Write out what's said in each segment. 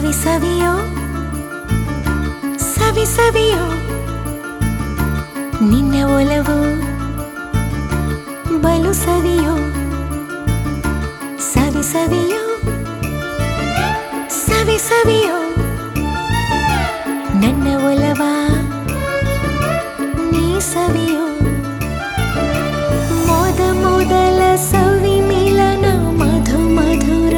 ಸವಿ ಸವಿಯೋ ಸವಿ ಸವಿಯೋ ನಿನ್ನ ಒಲವು ಬಲು ಸವಿಯೋ ಸವಿ ಸವಿಯೋ ಸವಿ ಸವಿಯೋ ನನ್ನ ಒಲವ ನೀ ಸವಿಯೋ ಮೊದ ಮೊದಲ ಸವಿ ಮಿಲನ ಮಧು ಮಧುರ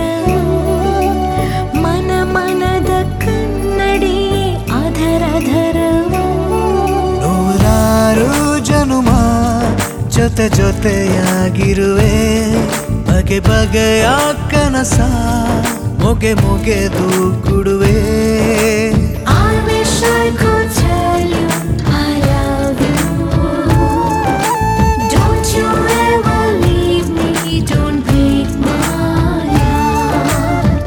ಮನ ಮನದ ಕನ್ನಡಿ ಅಧರ ಧರವು ನೂರಾರು ಜನುಮ ಜೊತೆ ಜೊತೆಯಾಗಿರುವೆ ಬಗೆ ಬಗೆಯ ಕನಸ ಮೊಗೆ ಮೊಗೆದು ಕೊಡುವೆ I wish I could tell you I love you. Don't you ever leave me, don't break my heart.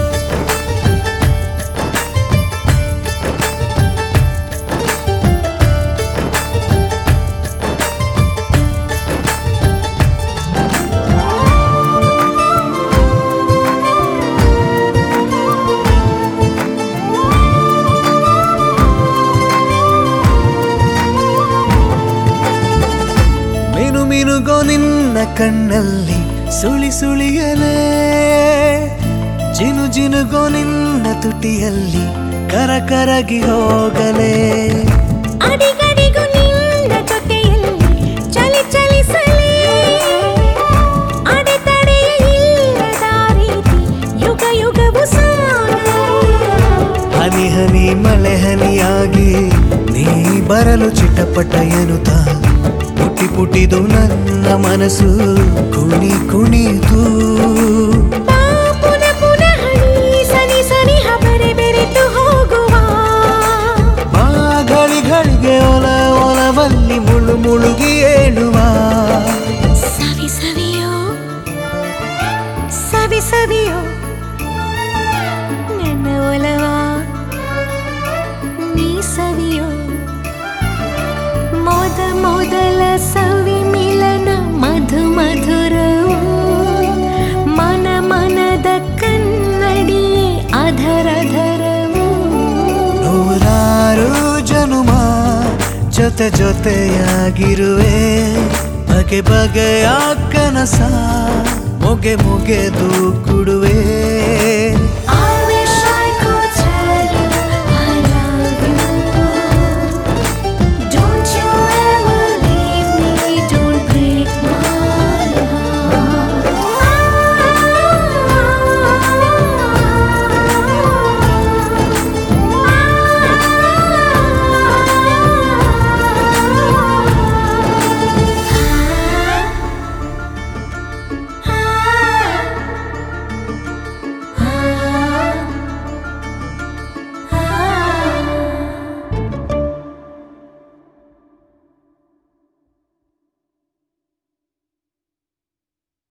ಮಿನು ಮಿನುಗೋ ನಿನ್ನ ಕಣ್ಣಲ್ಲಿ ಸುಳಿ ಸುಳಿಯಲೇ ಜಿನು ಜಿನುಗೋ ನಿನ್ನ ತುಟಿಯಲ್ಲಿ ಕರ ಕರಗಿ ಹೋಗಲೇ ಅಡಿಗಡಿಗೂ ನಿನ್ನ ಜೊತೆಯಲ್ಲಿ ಚಲಿ ಚಲಿಸಲಿ ಅಡೆತಡೆಯ ಇಲ್ಲದ ರೀತಿ ಯುಗ ಯುಗವು ಸಾಗಲಿ ಹನಿ ಹನಿ ಮಳೆ ಹನಿಯಾಗಿ ನೀ ಬರಲು ಚಿಟಪಟ ಎನ್ನುತ್ತ ಪುಟಿ ಪುಟಿದು ನನ್ನ ಮನಸ್ಸು ಕುಣಿ ಕುಣಿತು ಬಾ ಪುನಃ ಪುನಃ ನೀ ಸನಿ ಸನಿ ಹಬರೆ ಬೆರೆತು ಹೋಗುವ ಆ ಘಳಿ ಘಳಿಗೆ ಒಲ ಒಲವಲ್ಲಿ ಮುಳು ಮುಳುಗಿ ಏಳುವ ಸವಿ ಸವಿಯೋ ಸವಿ ಸವಿಯೋ ನನ್ನ ಒಲವ ನೀ ಸವಿಯೋ ಮೊದ ಮೊದಲ ಸವಿ ಮಿಲನ ಮಧು ಮಧುರವು ಮನ ಮನದ ಕನ್ನಡಿ ಅಧರ ಧರವು ನೂರಾರು ಜನುಮ ಜೊತೆ ಜೊತೆಯಾಗಿರುವೆ ಬಗೆ ಬಗೆಯ ಕನಸ ಮೊಗೆ ಮೊಗೆದು ಕೊಡುವೆ